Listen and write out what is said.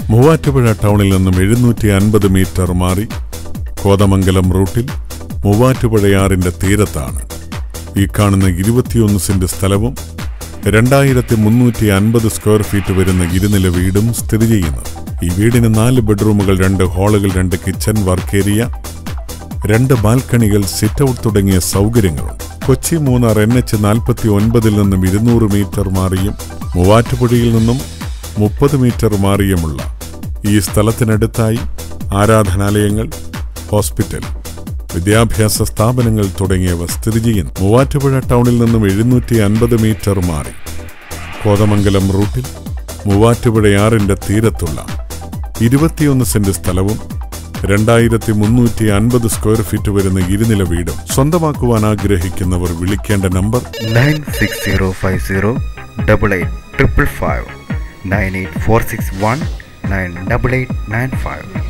മൂവാറ്റുപുഴ ടൗണിൽ നിന്നും എഴുന്നൂറ്റി അൻപത് മീറ്റർ മാറി കോതമംഗലം റൂട്ടിൽ മൂവാറ്റുപുഴയാറിന്റെ തീരത്താണ് ഈ കാണുന്ന ഇരുപത്തിയൊന്ന് സെന്റ് സ്ഥലവും രണ്ടായിരത്തി മുന്നൂറ്റി അൻപത് സ്ക്വയർ ഫീറ്റ് വരുന്ന ഇരുനില വീടും സ്ഥിതി ചെയ്യുന്നത് ഈ വീടിന് നാല് ബെഡ്റൂമുകൾ രണ്ട് ഹാളുകൾ രണ്ട് കിച്ചൺ വർക്ക് ഏരിയ രണ്ട് ബാൽക്കണികൾ സിറ്റ് ഔട്ട് തുടങ്ങിയ സൗകര്യങ്ങളുണ്ട് കൊച്ചി മൂന്നാർ എൻ എച്ച് നാൽപ്പത്തി ഒൻപതിൽ നിന്നും ഇരുന്നൂറ് മീറ്റർ മാറിയും മൂവാറ്റുപുഴയിൽ നിന്നും മുപ്പത് മീറ്റർ മാറിയുമുള്ള ഈ സ്ഥലത്തിനടുത്തായി ആരാധനാലയങ്ങൾ ഹോസ്പിറ്റൽ വിദ്യാഭ്യാസ സ്ഥാപനങ്ങൾ തുടങ്ങിയവ സ്ഥിതി ചെയ്യുന്നു മൂവാറ്റുപുഴ ടൗണിൽ നിന്നും എഴുന്നൂറ്റി അൻപത് മീറ്റർ മാറി കോതമംഗലം റൂട്ടിൽ മൂവാറ്റുപുഴയാറിന്റെ തീരത്തുള്ള ഇരുപത്തിയൊന്ന് സെന്റ് സ്ഥലവും രണ്ടായിരത്തി മുന്നൂറ്റി അൻപത് സ്ക്വയർ ഫീറ്റ് വരുന്ന ഇരുനില വീടും സ്വന്തമാക്കുവാൻ ആഗ്രഹിക്കുന്നവർ വിളിക്കേണ്ട number nine six zero five zero double eight triple five nine eight four six one nine double eight nine five